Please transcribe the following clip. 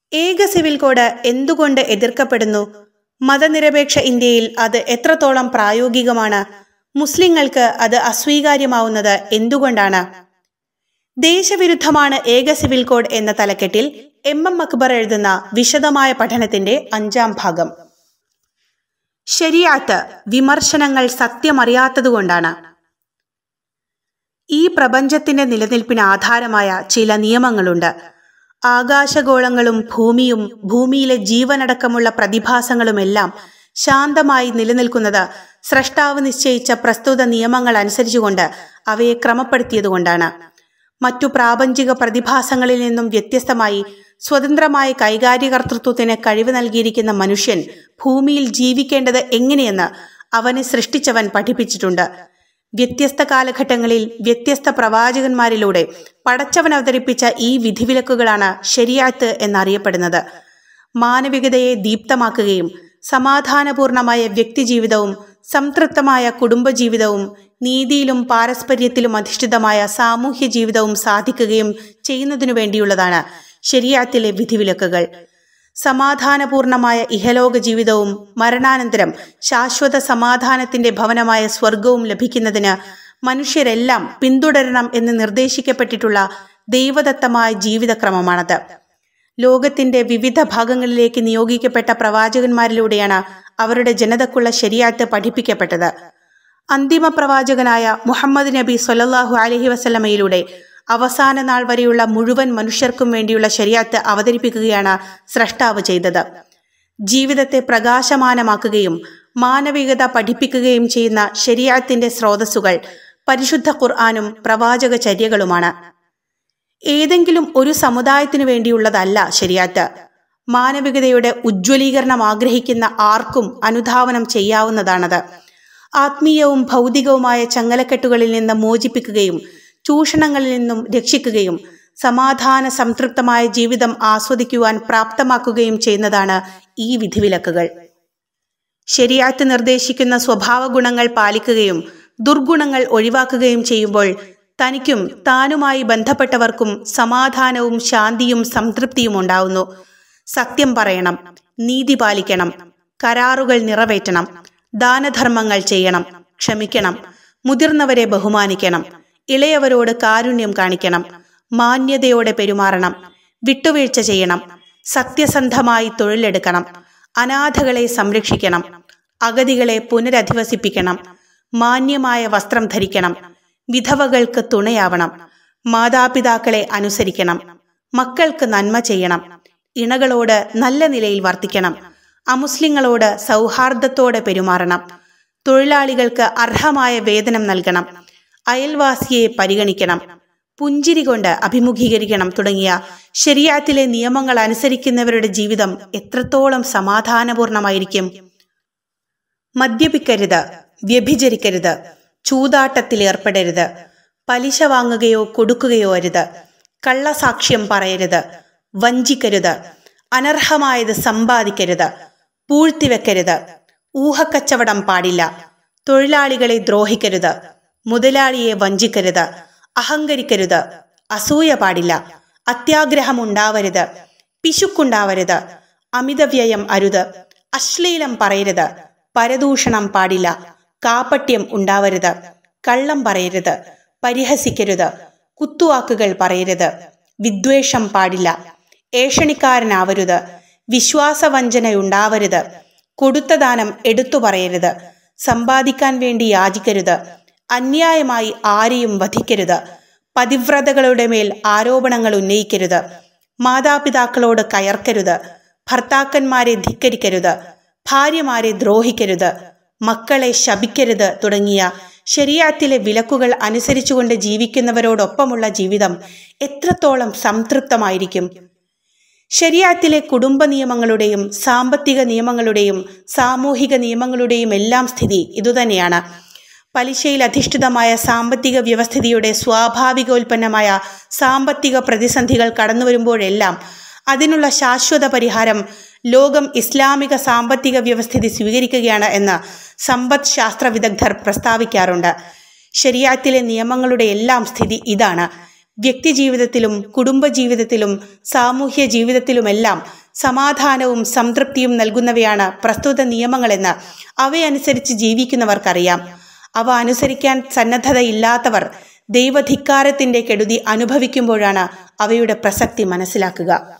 ഏക civil code എന്തുകൊണ്ട് എതിർക്കപ്പെടുന്നു മതനിരപേക്ഷ ഇന്ത്യയിൽ അത് എത്രത്തോളം പ്രായോഗികമാണ് മുസ്ലിങ്ങൾക്ക് അത് അസ്വീകാര്യമാവുന്നത് എന്തുകൊണ്ടാണ് ദേശവിരുദ്ധമാണ് ഏക സിവിൽ കോഡ് എന്ന തലക്കെട്ടിൽ എം എം അക്ബർ എഴുതുന്ന വിശദമായ പഠനത്തിന്റെ അഞ്ചാം ഭാഗം ശരിയാത്ത് വിമർശനങ്ങൾ സത്യമറിയാത്തതുകൊണ്ടാണ് ഈ പ്രപഞ്ചത്തിന്റെ നിലനിൽപ്പിന് ആധാരമായ ചില നിയമങ്ങളുണ്ട് ആകാശഗോളങ്ങളും ഭൂമിയും ഭൂമിയിലെ ജീവനടക്കമുള്ള പ്രതിഭാസങ്ങളുമെല്ലാം ശാന്തമായി നിലനിൽക്കുന്നത് സ്രഷ്ടാവ് നിശ്ചയിച്ച പ്രസ്തുത നിയമങ്ങൾ അനുസരിച്ചുകൊണ്ട് അവയെ ക്രമപ്പെടുത്തിയതുകൊണ്ടാണ് മറ്റു പ്രാപഞ്ചിക പ്രതിഭാസങ്ങളിൽ നിന്നും വ്യത്യസ്തമായി സ്വതന്ത്രമായ കൈകാര്യകർത്തൃത്വത്തിന് കഴിവ് നൽകിയിരിക്കുന്ന മനുഷ്യൻ ഭൂമിയിൽ ജീവിക്കേണ്ടത് എങ്ങനെയെന്ന് അവനെ സൃഷ്ടിച്ചവൻ പഠിപ്പിച്ചിട്ടുണ്ട് വ്യത്യസ്ത കാലഘട്ടങ്ങളിൽ വ്യത്യസ്ത പ്രവാചകന്മാരിലൂടെ പടച്ചവൻ അവതരിപ്പിച്ച ഈ വിധിവിലക്കുകളാണ് ശരിയാത്ത് എന്നറിയപ്പെടുന്നത് മാനവികതയെ ദീപ്തമാക്കുകയും സമാധാനപൂർണമായ വ്യക്തിജീവിതവും സംതൃപ്തമായ കുടുംബജീവിതവും നീതിയിലും പാരസ്പര്യത്തിലും അധിഷ്ഠിതമായ സാമൂഹ്യ ജീവിതവും സാധിക്കുകയും ചെയ്യുന്നതിനു വേണ്ടിയുള്ളതാണ് ശരിയാത്തിലെ വിധിവിലക്കുകൾ സമാധാനപൂർണമായ ഇഹലോക ജീവിതവും മരണാനന്തരം ശാശ്വത സമാധാനത്തിന്റെ ഭവനമായ സ്വർഗവും ലഭിക്കുന്നതിന് മനുഷ്യരെല്ലാം പിന്തുടരണം എന്ന് നിർദ്ദേശിക്കപ്പെട്ടിട്ടുള്ള ദൈവദത്തമായ ജീവിതക്രമമാണത് ലോകത്തിന്റെ വിവിധ ഭാഗങ്ങളിലേക്ക് നിയോഗിക്കപ്പെട്ട പ്രവാചകന്മാരിലൂടെയാണ് അവരുടെ ജനതക്കുള്ള ശരിയാത്ത് പഠിപ്പിക്കപ്പെട്ടത് അന്തിമ പ്രവാചകനായ മുഹമ്മദ് നബി സൊല്ലാഹു അലഹി വസല്ലമയിലൂടെ അവസാന നാൾ വരെയുള്ള മുഴുവൻ മനുഷ്യർക്കും വേണ്ടിയുള്ള ശരിയാത്ത് അവതരിപ്പിക്കുകയാണ് സ്രഷ്ടാവ് ചെയ്തത് ജീവിതത്തെ പ്രകാശമാനമാക്കുകയും മാനവികത പഠിപ്പിക്കുകയും ചെയ്യുന്ന ശരിയാത്തിന്റെ സ്രോതസ്സുകൾ പരിശുദ്ധ ഖുർആാനും പ്രവാചക ചര്യകളുമാണ് ഏതെങ്കിലും ഒരു സമുദായത്തിനു വേണ്ടിയുള്ളതല്ല ശരിയാത്ത് മാനവികതയുടെ ഉജ്ജ്വലീകരണം ആഗ്രഹിക്കുന്ന ആർക്കും അനുധാവനം ചെയ്യാവുന്നതാണത് ആത്മീയവും ഭൗതികവുമായ ചങ്ങലക്കെട്ടുകളിൽ നിന്ന് മോചിപ്പിക്കുകയും ചൂഷണങ്ങളിൽ നിന്നും രക്ഷിക്കുകയും സമാധാന സംതൃപ്തമായ ജീവിതം ആസ്വദിക്കുവാൻ പ്രാപ്തമാക്കുകയും ചെയ്യുന്നതാണ് ഈ വിധിവിലക്കുകൾ ശരിയാത്ത് നിർദ്ദേശിക്കുന്ന സ്വഭാവ ഗുണങ്ങൾ പാലിക്കുകയും ദുർഗുണങ്ങൾ ഒഴിവാക്കുകയും ചെയ്യുമ്പോൾ തനിക്കും താനുമായി ബന്ധപ്പെട്ടവർക്കും സമാധാനവും ശാന്തിയും സംതൃപ്തിയും ഉണ്ടാവുന്നു സത്യം പറയണം നീതി പാലിക്കണം കരാറുകൾ നിറവേറ്റണം ദാനധർമ്മങ്ങൾ ചെയ്യണം ക്ഷമിക്കണം മുതിർന്നവരെ ബഹുമാനിക്കണം ഇളയവരോട് കാരുണ്യം കാണിക്കണം മാന്യതയോടെ പെരുമാറണം വിട്ടുവീഴ്ച ചെയ്യണം സത്യസന്ധമായി തൊഴിലെടുക്കണം അനാഥകളെ സംരക്ഷിക്കണം അഗതികളെ പുനരധിവസിപ്പിക്കണം മാന്യമായ വസ്ത്രം ധരിക്കണം വിധവകൾക്ക് തുണയാവണം മാതാപിതാക്കളെ അനുസരിക്കണം മക്കൾക്ക് നന്മ ചെയ്യണം ഇണകളോട് നല്ല നിലയിൽ വർത്തിക്കണം അമുസ്ലിങ്ങളോട് സൗഹാർദ്ദത്തോടെ പെരുമാറണം തൊഴിലാളികൾക്ക് അർഹമായ വേതനം നൽകണം അയൽവാസിയെ പരിഗണിക്കണം പുഞ്ചിരി കൊണ്ട് അഭിമുഖീകരിക്കണം തുടങ്ങിയ ശരിയാത്തിലെ നിയമങ്ങൾ അനുസരിക്കുന്നവരുടെ ജീവിതം എത്രത്തോളം സമാധാനപൂർണമായിരിക്കും മദ്യപിക്കരുത് വ്യഭിചരിക്കരുത് ചൂതാട്ടത്തിൽ ഏർപ്പെടരുത് പലിശ വാങ്ങുകയോ കൊടുക്കുകയോ അരുത് കള്ളസാക്ഷ്യം പറയരുത് വഞ്ചിക്കരുത് അനർഹമായത് സമ്പാദിക്കരുത് പൂഴ്ത്തിവെക്കരുത് ഊഹക്കച്ചവടം പാടില്ല തൊഴിലാളികളെ ദ്രോഹിക്കരുത് മുതലാളിയെ വഞ്ചിക്കരുത് അഹങ്കരിക്കരുത് അസൂയ പാടില്ല അത്യാഗ്രഹം ഉണ്ടാവരുത് പിശുക്കുണ്ടാവരുത് അമിതവ്യയം അരുത് അശ്ലീലം പറയരുത് പരദൂഷണം പാടില്ല കാപ്പട്യം ഉണ്ടാവരുത് കള്ളം പറയരുത് പരിഹസിക്കരുത് കുത്തുവാക്കുകൾ പറയരുത് വിദ്വേഷം പാടില്ല ഏഷണിക്കാരനാവരുത് വിശ്വാസവഞ്ചനയുണ്ടാവരുത് കൊടുത്ത ദാനം എടുത്തു പറയരുത് സമ്പാദിക്കാൻ വേണ്ടി യാചിക്കരുത് അന്യായമായി ആരെയും വധിക്കരുത് പതിവ്രതകളുടെ മേൽ ആരോപണങ്ങൾ ഉന്നയിക്കരുത് മാതാപിതാക്കളോട് കയർക്കരുത് ഭർത്താക്കന്മാരെ ധിക്കരിക്കരുത് ഭാര്യമാരെ ദ്രോഹിക്കരുത് മക്കളെ ശപിക്കരുത് തുടങ്ങിയ ശരിയാത്തിലെ വിലക്കുകൾ അനുസരിച്ചുകൊണ്ട് ജീവിക്കുന്നവരോടൊപ്പമുള്ള ജീവിതം എത്രത്തോളം സംതൃപ്തമായിരിക്കും ശരിയാത്തിലെ കുടുംബ നിയമങ്ങളുടെയും സാമ്പത്തിക നിയമങ്ങളുടെയും സാമൂഹിക നിയമങ്ങളുടെയും എല്ലാം സ്ഥിതി ഇതുതന്നെയാണ് പലിശയിൽ അധിഷ്ഠിതമായ സാമ്പത്തിക വ്യവസ്ഥിതിയുടെ സ്വാഭാവികോൽപ്പന്നമായ സാമ്പത്തിക പ്രതിസന്ധികൾ കടന്നു വരുമ്പോഴെല്ലാം അതിനുള്ള ശാശ്വത പരിഹാരം ലോകം ഇസ്ലാമിക സാമ്പത്തിക വ്യവസ്ഥിതി സ്വീകരിക്കുകയാണ് എന്ന് സമ്പദ് ശാസ്ത്ര വിദഗ്ധർ പ്രസ്താവിക്കാറുണ്ട് ശരിയാത്തിലെ നിയമങ്ങളുടെ എല്ലാം സ്ഥിതി ഇതാണ് വ്യക്തിജീവിതത്തിലും കുടുംബജീവിതത്തിലും സാമൂഹ്യ ജീവിതത്തിലുമെല്ലാം സമാധാനവും സംതൃപ്തിയും നൽകുന്നവയാണ് പ്രസ്തുത നിയമങ്ങളെന്ന് അവയനുസരിച്ച് ജീവിക്കുന്നവർക്കറിയാം അവ അനുസരിക്കാൻ സന്നദ്ധതയില്ലാത്തവർ ദൈവധിക്കാരത്തിന്റെ കെടുതി അനുഭവിക്കുമ്പോഴാണ് അവയുടെ പ്രസക്തി മനസ്സിലാക്കുക